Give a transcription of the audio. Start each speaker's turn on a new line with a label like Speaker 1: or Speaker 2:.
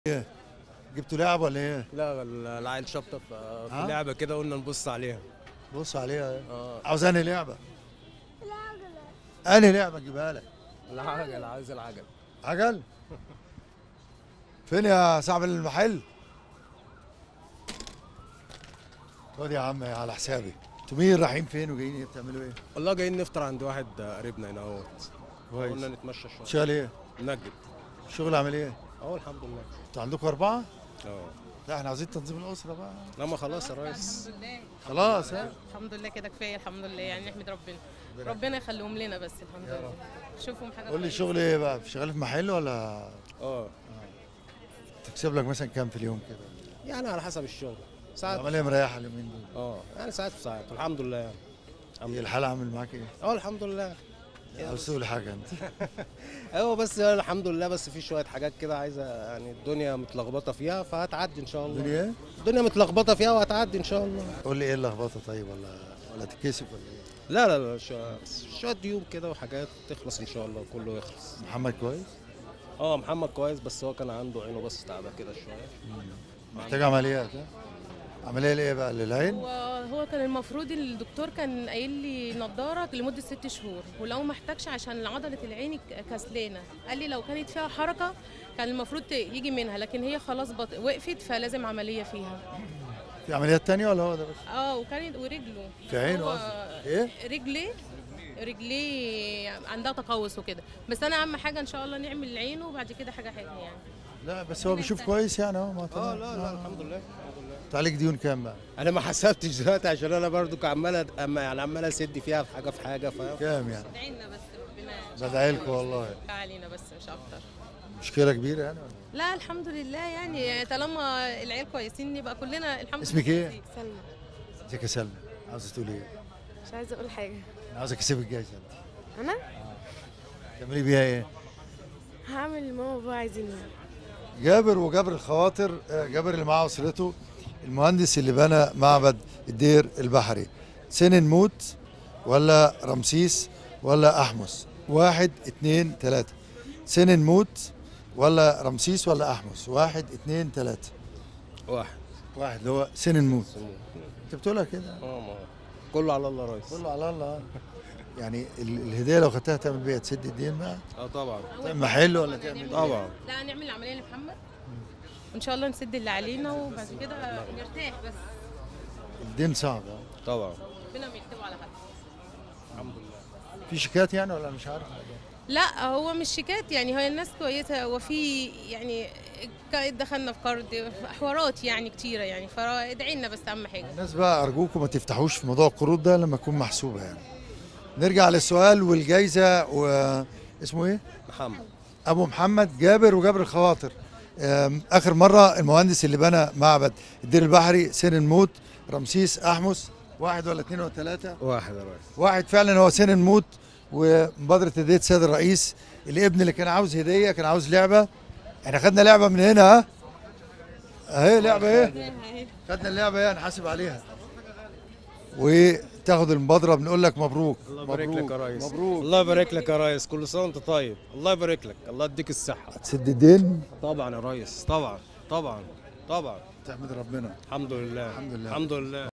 Speaker 1: ايه جبتوا لعب ولا ايه؟
Speaker 2: لا العيل شابطه في
Speaker 1: ها؟
Speaker 2: في لعبه كده قلنا نبص عليها
Speaker 1: بص عليها ايه
Speaker 2: اه
Speaker 1: عاوز انهي لعبه؟ انهي لعبه اجيبها لك؟
Speaker 2: العجل عايز العجل
Speaker 1: عجل؟ فين يا صاحب المحل؟ خد يا عم على حسابي انتوا مين رايحين فين وجايين ايه بتعملوا ايه؟
Speaker 2: والله جايين نفطر عند واحد قريبنا هنا اهوت
Speaker 1: كويس
Speaker 2: قلنا نتمشى شويه
Speaker 1: شغال ايه؟
Speaker 2: نجد
Speaker 1: الشغل عامل ايه؟
Speaker 2: اهو الحمد لله
Speaker 1: انتوا عندكم اربعه؟
Speaker 2: اه
Speaker 1: لا احنا عايزين تنظيم الاسره بقى
Speaker 2: لما خلاص يا ريس
Speaker 3: الحمد لله
Speaker 1: خلاص ها؟
Speaker 3: الحمد لله كده كفايه الحمد لله يعني نحمد ربنا ربنا يخليهم لنا بس الحمد لله شوفهم حاجه
Speaker 1: قول لي
Speaker 3: كويسة.
Speaker 1: شغل ايه بقى؟ شغال في محل ولا
Speaker 2: اه
Speaker 1: تكسب لك مثلا كام في اليوم كده؟
Speaker 2: يعني على حسب الشغل ساعات
Speaker 1: عمليه مريحه اليومين دول
Speaker 2: اه يعني ساعات في ساعات الحمد لله يعني الحمد
Speaker 1: هي
Speaker 2: لله
Speaker 1: الحاله عامل معاك ايه؟
Speaker 2: اه الحمد لله
Speaker 1: عاوز تقول حاجه انت
Speaker 2: ايوه بس الحمد لله بس في شويه حاجات كده عايزه يعني الدنيا متلخبطه فيها فهتعدي ان شاء الله
Speaker 1: الدنيا ايه؟
Speaker 2: الدنيا متلخبطه فيها وهتعدي ان شاء الله
Speaker 1: قول لي ايه اللخبطه طيب ولا ولا تتكسف ولا ايه؟
Speaker 2: لا لا لا شو- شويه ديون كده وحاجات تخلص ان شاء الله كله يخلص
Speaker 1: محمد كويس؟
Speaker 2: اه محمد كويس بس هو كان عنده عينه بس تعبه كده شويه
Speaker 1: محتاج عمليات ها؟ عمليه لايه بقى؟ للعين؟
Speaker 3: هو هو كان المفروض الدكتور كان قايل لي نضاره لمده ست شهور ولو ما احتاجش عشان عضله العين ك- كسلانه قال لي لو كانت فيها حركه كان المفروض ت- يجي منها لكن هي خلاص بط... وقفت فلازم عمليه فيها
Speaker 1: في عمليات تانية ولا هو ده بس؟
Speaker 3: اه وكانت ورجله
Speaker 1: في عينه
Speaker 3: هو
Speaker 1: قصدك. ايه؟
Speaker 3: رجليه رجليه عندها تقوس وكده بس انا اهم حاجه ان شاء الله نعمل عينه وبعد كده حاجه حلوه يعني
Speaker 1: لا بس هو بيشوف كويس يعني اهو ما
Speaker 2: اه
Speaker 1: تمام.
Speaker 2: لا لا الحمد لله الحمد لله
Speaker 1: انت عليك ديون كام بقى؟
Speaker 2: انا ما حسبتش دلوقتي عشان انا برضو عمال أد- أما يعني عمال اسد فيها في حاجه في حاجه فاهم
Speaker 1: كام يعني؟
Speaker 3: ادعي لنا بس ربنا
Speaker 1: بدعي لكم والله
Speaker 3: علينا بس مش اكتر
Speaker 1: مشكله كبيره يعني ولا
Speaker 3: لا الحمد لله يعني طالما العيال كويسين يبقى كلنا الحمد
Speaker 1: اسمك
Speaker 3: لله
Speaker 1: ايه؟
Speaker 3: كويسين.
Speaker 4: سلمى
Speaker 1: ازيك يا سلمى عاوزه تقولي ايه؟
Speaker 4: مش عايزه اقول حاجه
Speaker 1: انا عاوز اكسبك الجايزه انت
Speaker 4: انا
Speaker 1: تعملي بيها ايه؟
Speaker 4: هعمل اللي ماما وبابا عايزينه
Speaker 1: جابر وجابر الخواطر آه، جابر اللي معاه اسرته المهندس اللي بنى معبد الدير البحري سنن موت ولا رمسيس ولا احمس واحد اتنين تلاته سنن موت ولا رمسيس ولا احمس واحد اتنين تلاته
Speaker 2: واحد
Speaker 1: واحد اللي هو سنن موت
Speaker 2: سموه.
Speaker 1: انت بتقولها كده
Speaker 2: اه ما هو. كله على الله يا ريس
Speaker 1: كله على الله يعني ال- الهديه لو خدتها تعمل بيها تسد الدين بقى
Speaker 2: اه طبعا
Speaker 1: تعمل محل ولا تعمل
Speaker 3: نعمل-
Speaker 2: طبعا
Speaker 3: لا نعمل العمليه لمحمد وان شاء الله نسد اللي علينا وبعد كده نرتاح بس
Speaker 1: الدين صعب آه.
Speaker 2: طبعا
Speaker 3: ربنا ما يكتبه على حد
Speaker 2: الحمد لله
Speaker 1: في شيكات يعني ولا مش عارف
Speaker 3: لا هو مش شيكات يعني هي الناس كويسه وفي يعني ك- دخلنا في قرض حوارات يعني كتيره يعني فادعي لنا بس اهم حاجه
Speaker 1: الناس بقى ارجوكم ما تفتحوش في موضوع القروض ده لما تكون محسوبه يعني نرجع للسؤال والجايزه و اسمه ايه
Speaker 2: محمد
Speaker 1: ابو محمد جابر وجابر الخواطر أم، اخر مره المهندس اللي بنى معبد الدير البحري سن الموت رمسيس احمس واحد ولا اثنين ولا ثلاثه
Speaker 2: واحد يا ريس
Speaker 1: واحد فعلا هو سن الموت ومبادره هديه سيد الرئيس الابن اللي كان عاوز هديه كان عاوز لعبه احنا خدنا لعبه من هنا ها اهي لعبه ايه خدنا اللعبه ايه هنحاسب عليها وتاخد المبادره بنقول لك مبروك
Speaker 2: الله يبارك لك يا ريس
Speaker 1: مبروك
Speaker 2: الله يبارك لك يا ريس كل سنه وانت طيب الله يبارك لك الله يديك الصحه
Speaker 1: تسد الدين
Speaker 2: طبعا يا ريس طبعا طبعا طبعا
Speaker 1: تحمد ربنا
Speaker 2: الحمد لله
Speaker 1: الحمد لله.
Speaker 2: الحمد لله